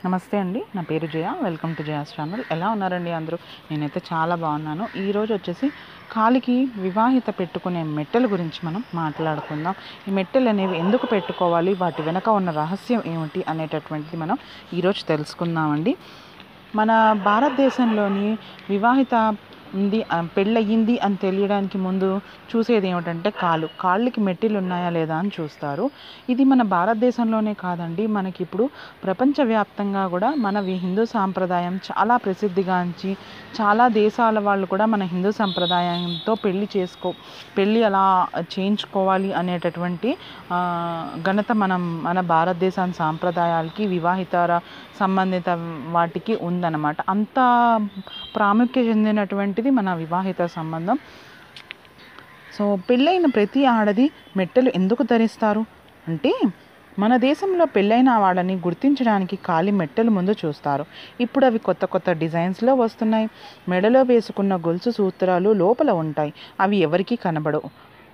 నమస్తే అండి నా పేరు Jaya welcome to Jaya's channel ఎలా ఉన్నారండి అందరూ నేనైతే చాలా బాగున్నాను ఈరోజు వచ్చేసి కాలికి వివాహిత పెట్టుకునే మెట్టెల గురించి మనం మాట్లాడుకుందాం ఈ మెట్టెలు అనేవి ఎందుకు పెట్టుకోవాలి వాటి వెనక ఉన్న రహస్యం ఏమిటి అనేటటువంటిది మనం ఈరోజు తెలుసుకుందామండి మన భారతదేశంలోని వివాహిత ఉంది ఆ, పెళ్ళయింది అని తెలియడానికి ముందు చూసేది ఏమిటంటే కాళ్ళు కాళ్ళకి మెట్టిలు ఉన్నాయా లేదా అని చూస్తారు ఇది మన భారతదేశంలోనే కాదండి మనకి ఇప్పుడు ప్రపంచవ్యాప్తంగా కూడా మన వి- హిందూ సాంప్రదాయం చాలా ప్రసిద్ధిగాంచి చాలా దేశాల వాళ్ళు కూడా మన హిందూ సంప్రదాయంతో పెళ్లి చేసుకో పెళ్ళి అలా చేయించుకోవాలి అనేటటువంటి ఆ, ఘనత మనం మన భారతదేశం సాంప్రదాయాలకి వివాహితర సంబంధిత వాటికి ఉందన్నమాట అంత ప్రాముఖ్యత చెందినటువంటిది మన వివాహిత సంబంధం సో పెళ్ళైన ప్రతి ఆడది మెట్టెలు ఎందుకు ధరిస్తారు అంటే మన దేశంలో పెళ్ళైన వాళ్ళని గుర్తించడానికి ఖాళీ మెట్టెలు ముందు చూస్తారు ఇప్పుడు అవి కొత్త కొత్త డిజైన్స్లో వస్తున్నాయి మెడలో వేసుకున్న గొలుసు సూత్రాలు లోపల ఉంటాయి అవి ఎవరికీ కనబడవు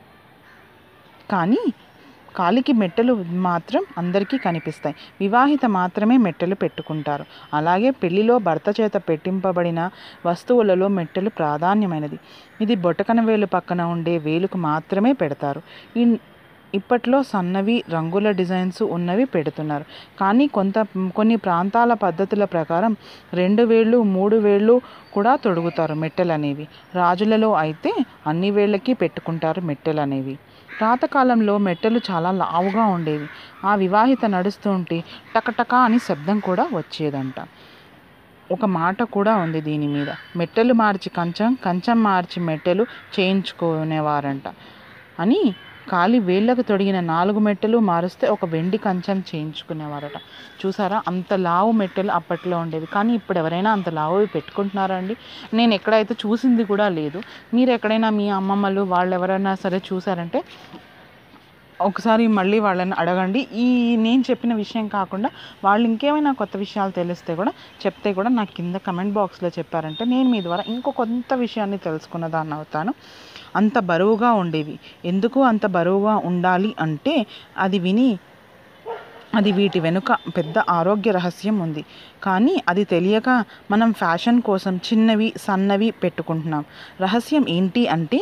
కానీ కాలికి మెట్టెలు మాత్రం అందరికీ కనిపిస్తాయి వివాహిత మాత్రమే మెట్టెలు పెట్టుకుంటారు అలాగే పెళ్లిలో భర్త చేత పెట్టింపబడిన వస్తువులలో మెట్టెలు ప్రాధాన్యమైనది ఇది బొటకన వేలు పక్కన ఉండే వేలుకు మాత్రమే పెడతారు ఈ ఇప్పట్లో సన్నవి రంగుల డిజైన్స్ ఉన్నవి పెడుతున్నారు కానీ కొంత కొన్ని ప్రాంతాల పద్ధతుల ప్రకారం రెండు వేళ్ళు మూడు వేళ్ళు కూడా తొడుగుతారు మెట్టెలు అనేవి రాజులలో అయితే అన్ని వేళ్ళకి పెట్టుకుంటారు మెట్టెలు అనేవి పాతకాలంలో మెట్టెలు చాలా లావుగా ఉండేవి ఆ వివాహిత నడుస్తూ ఉంటే టకటక అని శబ్దం కూడా వచ్చేదంట ఒక మాట కూడా ఉంది దీని మీద మెట్టెలు మార్చి కంచం కంచం మార్చి మెట్టెలు చేయించుకునేవారంట అని కాలి వేళ్ళకు తొడిగిన నాలుగు మెట్టెలు మారుస్తే ఒక వెండి కంచం చేయించుకునేవారట చూసారా అంత లావు మెట్టెలు అప్పట్లో ఉండేవి కానీ ఇప్పుడు ఎవరైనా అంత లావువి పెట్టుకుంటున్నారా అండి నేను ఎక్కడైతే చూసింది కూడా లేదు మీరు ఎక్కడైనా మీ అమ్మమ్మలు వాళ్ళు ఎవరైనా సరే చూసారంటే ఒకసారి మళ్ళీ వాళ్ళని అడగండి ఈ నేను చెప్పిన విషయం కాకుండా వాళ్ళు ఇంకేమైనా కొత్త విషయాలు తెలిస్తే కూడా చెప్తే కూడా నాకు కింద కమెంట్ బాక్స్లో చెప్పారంటే నేను మీ ద్వారా ఇంకో కొంత విషయాన్ని తెలుసుకున్న దాన్ని అవుతాను అంత బరువుగా ఉండేవి ఎందుకు అంత బరువుగా ఉండాలి అంటే అది విని అది వీటి వెనుక పెద్ద ఆరోగ్య రహస్యం ఉంది కానీ అది తెలియక మనం ఫ్యాషన్ కోసం చిన్నవి సన్నవి పెట్టుకుంటున్నాం రహస్యం ఏంటి అంటే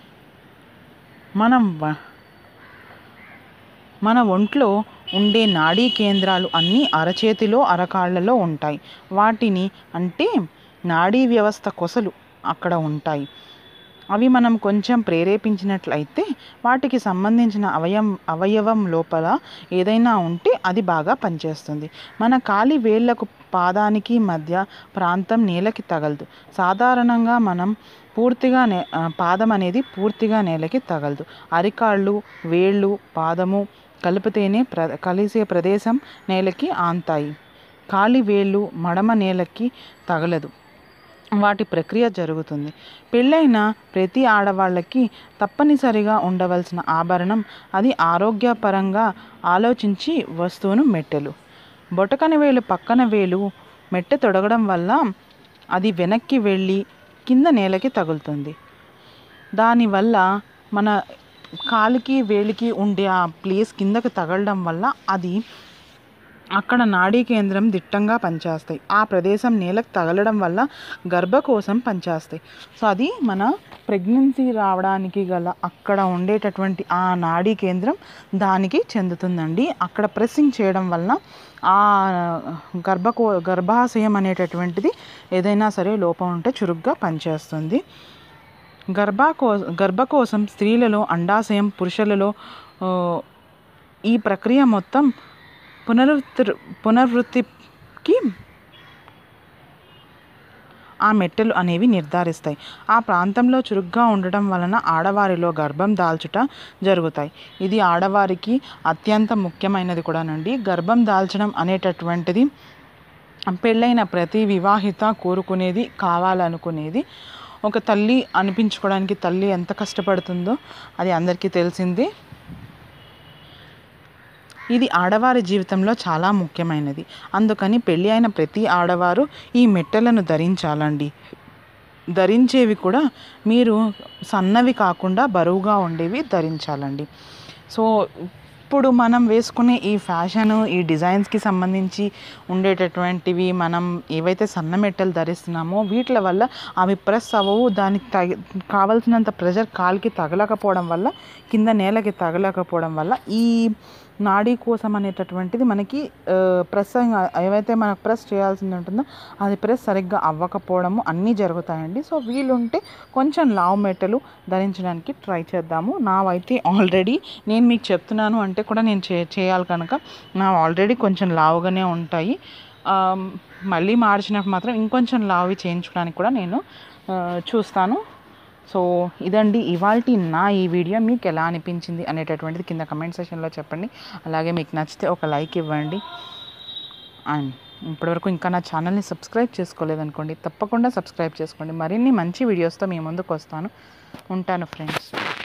మనం వ- మన ఒంట్లో ఉండే నాడీ కేంద్రాలు అన్నీ అరచేతిలో అరకాళ్ళలో ఉంటాయి వాటిని అంటే నాడీ వ్యవస్థ కొసలు అక్కడ ఉంటాయి అవి మనం కొంచెం ప్రేరేపించినట్లయితే వాటికి సంబంధించిన అవయం అవయవం లోపల ఏదైనా ఉంటే అది బాగా పనిచేస్తుంది మన కాలి వేళ్లకు పాదానికి మధ్య ప్రాంతం నేలకి తగలదు సాధారణంగా మనం పూర్తిగా నే ఆ, పాదం అనేది పూర్తిగా నేలకి తగలదు అరికాళ్ళు వేళ్ళు పాదము కలిపితేనే ప్ర కలిసే ప్రదేశం నేలకి ఆంతాయి కాలి వేళ్ళు మడమ నేలకి తగలదు వాటి ప్రక్రియ జరుగుతుంది పెళ్ళైన ప్రతి ఆడవాళ్ళకి తప్పనిసరిగా ఉండవలసిన ఆభరణం అది ఆరోగ్యపరంగా ఆలోచించి వస్తువును మెట్టెలు బొటకన వేలు పక్కన వేలు మెట్టె తొడగడం వల్ల అది వెనక్కి వెళ్ళి కింద నేలకి తగులుతుంది దానివల్ల మన కాలికి వేలికి ఉండే ఆ ప్లేస్ కిందకి తగలడం వల్ల అది అక్కడ నాడీ కేంద్రం దిట్టంగా పనిచేస్తాయి ఆ ప్రదేశం నేలకు తగలడం వల్ల గర్భకోశం పనిచేస్తాయి సో అది మన ప్రెగ్నెన్సీ రావడానికి గల అక్కడ ఉండేటటువంటి ఆ నాడీ కేంద్రం దానికి చెందుతుందండి అక్కడ ప్రెస్సింగ్ చేయడం వలన ఆ గర్భకో గర్భాశయం అనేటటువంటిది ఏదైనా సరే లోపం ఉంటే చురుగ్గా పనిచేస్తుంది గర్భకో గర్భకోశం స్త్రీలలో అండాశయం పురుషులలో ఆ, ఈ ప్రక్రియ మొత్తం పునరుత్తి పునర్వృత్తికి ఆ మెట్టెలు అనేవి నిర్ధారిస్తాయి ఆ ప్రాంతంలో చురుగ్గా ఉండటం వలన ఆడవారిలో గర్భం దాల్చుట జరుగుతాయి ఇది ఆడవారికి అత్యంత ముఖ్యమైనది కూడానండి గర్భం దాల్చడం అనేటటువంటిది పెళ్ళైన ప్రతి వివాహిత కోరుకునేది కావాలనుకునేది ఒక తల్లి అనిపించుకోవడానికి తల్లి ఎంత కష్టపడుతుందో అది అందరికీ తెలిసిందే ఇది ఆడవారి జీవితంలో చాలా ముఖ్యమైనది అందుకని పెళ్ళి అయిన ప్రతి ఆడవారు ఈ మెట్టెలను ధరించాలండి ధరించేవి కూడా మీరు సన్నవి కాకుండా బరువుగా ఉండేవి ధరించాలండి సో ఇప్పుడు మనం వేసుకునే ఈ ఫ్యాషన్ ఈ డిజైన్స్కి సంబంధించి ఉండేటటువంటివి మనం ఏవైతే సన్న మెట్టలు ధరిస్తున్నామో వీటి వల్ల అవి ప్రెస్ అవ్వవు దానికి తగి కావలసినంత ప్రెషర్ కాలికి తగలకపోవడం వల్ల కింద నేలకి తగలకపోవడం వల్ల ఈ నాడీ కోసం అనేటటువంటిది మనకి ప్రెస్ ఏవైతే మనకు ప్రెస్ చేయాల్సింది ఉంటుందో అది ప్రెస్ సరిగ్గా అవ్వకపోవడము అన్నీ జరుగుతాయండి సో వీలుంటే కొంచెం లావు మెట్టలు ధరించడానికి ట్రై చేద్దాము నావైతే ఆల్రెడీ నేను మీకు చెప్తున్నాను అంటే కూడా నేను చే చేయాలి కనుక నా ఆల్రెడీ కొంచెం లావుగానే ఉంటాయి మళ్ళీ మార్చినప్పుడు మాత్రం ఇంకొంచెం లావి చేయించుకోవడానికి కూడా నేను చూస్తాను సో ఇదండి ఇవాళ నా ఈ వీడియో మీకు ఎలా అనిపించింది అనేటటువంటిది కింద కమెంట్ సెషన్లో చెప్పండి అలాగే మీకు నచ్చితే ఒక లైక్ ఇవ్వండి అండ్ ఇప్పటివరకు ఇంకా నా ఛానల్ని సబ్స్క్రైబ్ చేసుకోలేదనుకోండి తప్పకుండా సబ్స్క్రైబ్ చేసుకోండి మరిన్ని మంచి వీడియోస్తో మీ ముందుకు వస్తాను ఉంటాను ఫ్రెండ్స్